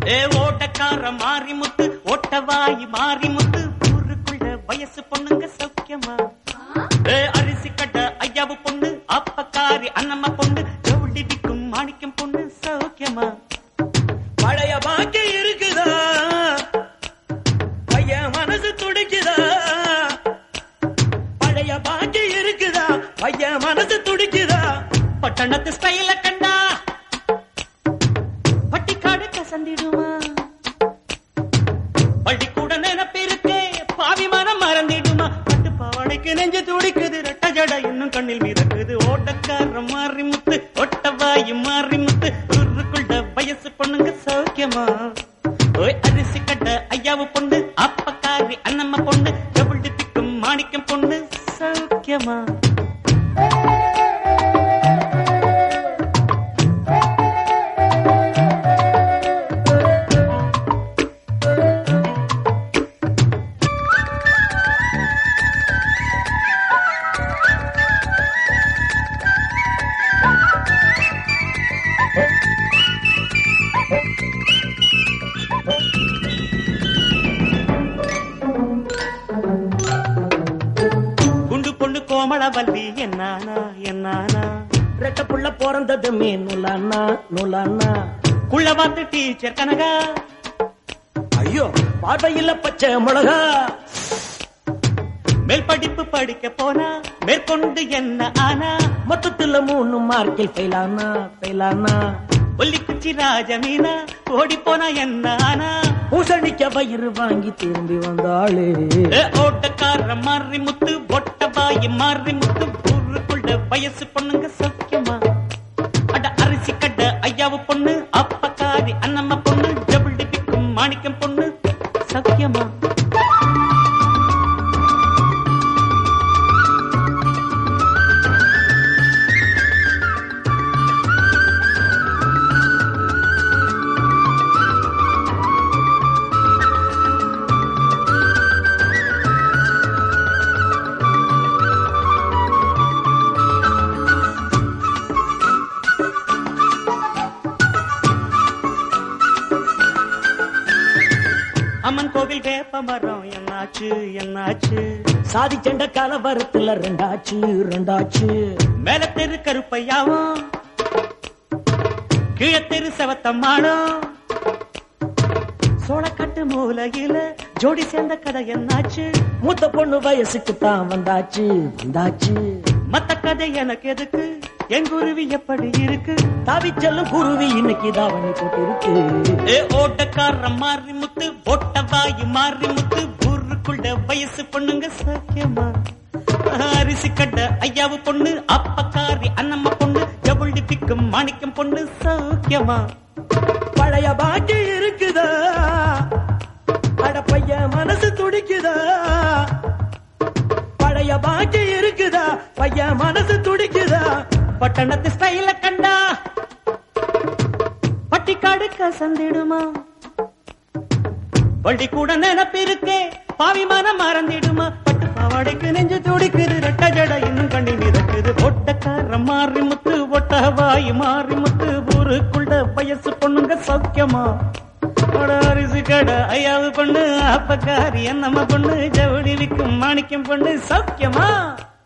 ஏ ஓட்டக்கார மாறி முத்து ஓட்டவாயி மாறி முத்து ஊருக்குள்ள வயசு பொண்ணுங்க சௌக்கியமா ஏ அரிசி கட்ட ஐயாவு பொண்ணு அப்பக்காரி அண்ணம்மா பொண்ணு ஜவுளி விக்கும் மாணிக்கம் பொண்ணு சௌக்கியமா பழைய பாக்கி இருக்குதா பையன் மனசு துடிக்குதா பழைய பாக்கி இருக்குதா பையன் மனசு துடிக்குதா பட்டணத்து ஸ்டைல கண்டா பட்டிக்காடு கசந்திடுமா பள்ளிக்கூட நினைப்பிருக்கே பாவி மனம் மறந்திடுமா பட்டு பாவாடைக்கு நெஞ்சு துடிக்குது ரெட்ட ஜட இன்னும் கண்ணில் மிதக்குது ஓட்டக்கார மாறி முத்து ஒட்டவாயி மாறி முத்து ஊருக்குள்ள வயசு பொண்ணுங்க சௌக்கியமா ஓய் அரிசி கட்ட ஐயாவு பொண்ணு அப்பக்காரி அண்ணம்மா பொண்ணு டபுள் டிப்பிக்கும் மாணிக்கம் பொண்ணு சௌக்கியமா குண்டு பொண்ணு கோமளவல்லி என்னானா என்னானா ரெட்ட புள்ள பிறந்ததுமே நுலானா நுலானா குள்ள பார்த்து டீச்சர் கனகா ஐயோ பார்வையில பச்சை மிளகா மேல் படிப்பு படிக்க போனா மேற்கொண்டு என்ன ஆனா மொத்தத்துல மூணு மார்க்கில் ஃபெயிலானா ஃபெயிலானா ஒல்லிக்குச்சி ராஜமீனா ஓடி போனா என்ன ஆனா பூசணிக்க வயிறு வாங்கி திரும்பி வந்தாளே ஏ, ஓட்டக்கார மாறி முத்து ஒட்ட பாய் மாறி முத்து ஊருக்குள்ள வயசு பொண்ணுங்க சௌக்கியமா அட அரிசி கட்ட ஐயாவு பொண்ணு அப்பக்காரி அண்ணம்மா பொண்ணு டபுள் டிப்பிக்கும் மாணிக்கம் பொண்ணு சௌக்கியமா அம்மன் கோவில் வேப்ப மரம் என்னாச்சு என்னாச்சு சாதி சண்ட கலவரத்துல ரெண்டாச்சு ரெண்டாச்சு மேல தெரு கருப்பையாவும் கீழ தெரு செவத்தம்மாளும் சோளக்காட்டு மூலையில ஜோடி சேர்ந்த கதை என்னாச்சு மூத்த பொண்ணு வயசுக்கு தான் வந்தாச்சு வந்தாச்சு மத்த கதை எனக்கு எதுக்கு என் குருவி எப்படி இருக்கு தாவிச்செல்லும் குருவி இன்னைக்கு தாவணி போட்டிருக்கு ஏ ஓட்டக்கார மாறி முத்து ஒட்ட வாயு மாறி முத்து ஊருக்குள்ள வயசு பொண்ணுங்க சக்கியமா அரிசி கட்ட ஐயாவு பொண்ணு அப்பக்காரி அண்ணம்மா பொண்ணு ஜவுள் டிப்பிக்கும் மாணிக்கம் பொண்ணு சௌக்கியமா பழைய பாக்கி இருக்குதா அட பையன் மனசு துடிக்குதா பழைய பாக்கி இருக்குதா பையன் மனசு துடிக்குதா பட்டணத்து ஸ்டைல கண்டா பட்டிக்காடு கசந்திடுமா பள்ளிக்கூட நினப்பிருக்கே பாவி மனம் மறந்திடுமா பட்டு பாவாடைக்கு நெஞ்சு துடிக்குது ரெட்ட ஜட இன்னும் கண்ணி மிதக்குது ஒட்டக்கார மாறி முத்து ஒட்ட வாய் மாறி முத்து ஊருக்குள்ள வயசு பொண்ணுங்க சௌக்கியமா அட அரிசி கடை ஐயாவு பொண்ணு அப்பக்காரி என்னம்மா பொண்ணு ஜவுளி விக்கும் மாணிக்கம் பொண்ணு சௌக்கியமா